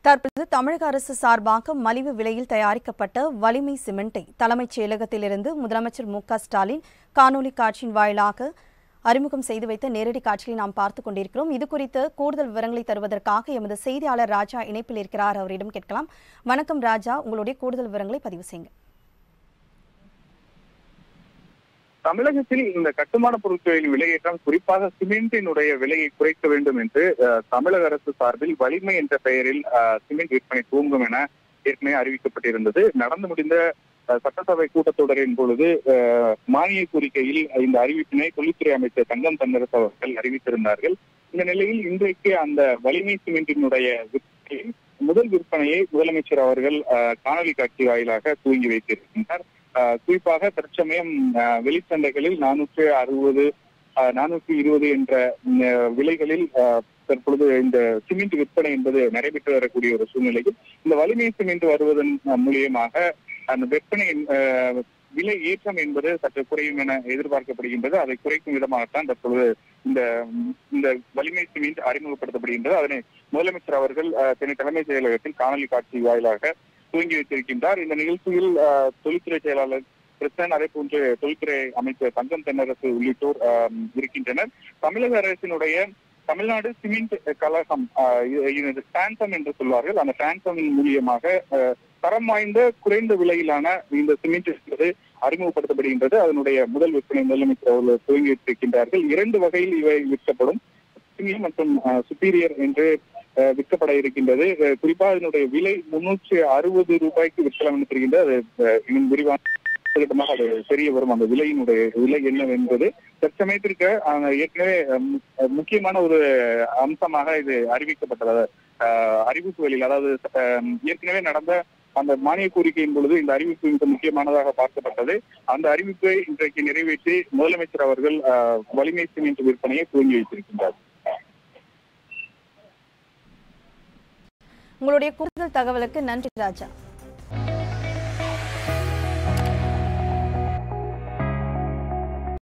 தற்போது தமிழக அரசு சார்பாக மலிவு விலையில் தயாரிக்கப்பட்ட வலிமை சிமெண்டை தலைமைச் செயலகத்திலிருந்து முதலமைச்சர் மு க ஸ்டாலின் காணொலி காட்சியின் வாயிலாக அறிமுகம் செய்து வைத்த நேரடி காட்சியை நாம் பார்த்துக் கொண்டிருக்கிறோம் இது குறித்து கூடுதல் விவரங்களை தருவதற்காக எமது செய்தியாளர் ராஜா இணைப்பில் இருக்கிறார் அவரிடம் கேட்கலாம் வணக்கம் ராஜா உங்களுடைய கூடுதல் விவரங்களை பதிவு செய்யுங்க தமிழகத்தில் இந்த கட்டுமான பொருட்களின் விலையேற்றம் குறிப்பாக சிமெண்டினுடைய விலையை குறைக்க வேண்டும் என்று அஹ், தமிழக அரசு சார்பில் வலிமை என்ற பெயரில் அஹ், சிமெண்ட் விற்பனை துவங்கும் என ஏற்கனவே அறிவிக்கப்பட்டிருந்தது நடந்து முடிந்த அஹ், சட்டசபை கூட்டத்தொடரின் பொழுது அஹ், மானிய கோரிக்கையில் இந்த அறிவிப்பினை தொழில்துறை அமைச்சர் தங்கம் தென்னரசு அவர்கள் அறிவித்திருந்தார்கள் இந்த நிலையில் இன்றைக்கு அந்த வலிமை சிமெண்டினுடைய விற்பனையில் முதல் விற்பனையை முதலமைச்சர் அவர்கள் அஹ், காணொலி காட்சி வாயிலாக துவங்கி வைத்திருக்கின்றார் ஆஹ் குறிப்பாக தற்சமயம் ஆஹ் வெளிச்சந்தைகளில் நானூற்று அறுபது நானூற்றி இருபது என்ற ம், ஆஹ் விலைகளில் ஆஹ் தற்பொழுது இந்த சிமெண்ட் விற்பனை என்பது நடைபெற்று வரக்கூடிய ஒரு சூழ்நிலையில் இந்த வலிமை சிமெண்ட் வருவதன் ஆஹ் மூலியமாக அந்த விற்பனை ஆஹ் விலை ஏற்றம் என்பது சற்று குறையும் என எதிர்பார்க்கப்படுகின்றது அதை குறைக்கும் விதமாகத்தான் தற்பொழுது இந்த ம், இந்த வலிமை சிமெண்ட் அறிமுகப்படுத்தப்படுகின்றது அதனை முதலமைச்சர் அவர்கள் ஆஹ் சென்னை தலைமைச் செயலகத்தில் காணொலி காட்சி வாயிலாக துவங்கி வைத்திருக்கின்றார் இந்த நிகழ்ச்சியில் ஆஹ், தொழில்துறை செயலாளர் கிருஷ்ணன் அதே போன்று தொழில்துறை அமைச்சர் தங்கம் தென்னரசு உள்ளிட்டோர் ஆஹ், இருக்கின்றனர் தமிழக அரசினுடைய தமிழ்நாடு சிமெண்ட் கழகம் ஆஹ், இது- இது சாம்சம் என்று சொல்வார்கள் அந்த சாம்சமின் மூலியமாக ஆஹ், தரம் வாய்ந்த குறைந்த விலையிலான இந்த சிமெண்ட் என்பது அறிமுகப்படுத்தப்படுகின்றது அதனுடைய முதல் விற்பனை முதலமைச்சர் அவர்கள் துவங்கி வைத்திருக்கின்றார்கள் இரண்டு வகையில் இவை விற்கப்படும் பிரீமியம் மற்றும் சுப்பீரியர் என்று அஹ், விற்கப்பட இருக்கின்றது அஹ், குறிப்பாக இதனுடைய விலை முன்னூற்றி அறுபது ரூபாய்க்கு விற்கலாம் என்று தெரிகின்றது அது அஹ், இன்னும் விரிவான திட்டமாக அது தெரிய வரும் அந்த விலையினுடைய விலை என்னவென்பது தற்சமயத்திற்கு அஹ், ஏற்கனவே அஹ், மு- அஹ், முக்கியமான ஒரு அம்சமாக இது அறிவிக்கப்பட்டது அஹ், அறிவிப்பு வெளியில் அதாவது அஹ், ஏற்கனவே நடந்த அந்த மானிய கோரிக்கையின் பொழுது இந்த அறிவிப்பு மிக முக்கியமானதாக பார்க்கப்பட்டது அந்த அறிவிப்பை இன்றைக்கு நிறைவேற்றி முதலமைச்சர் அவர்கள் அஹ், வலிமை சிமெண்ட் விற்பனையை துவங்கி வைத்திருக்கின்றார் உங்களுடைய கூடுதல் தகவலுக்கு நன்றி ராஜா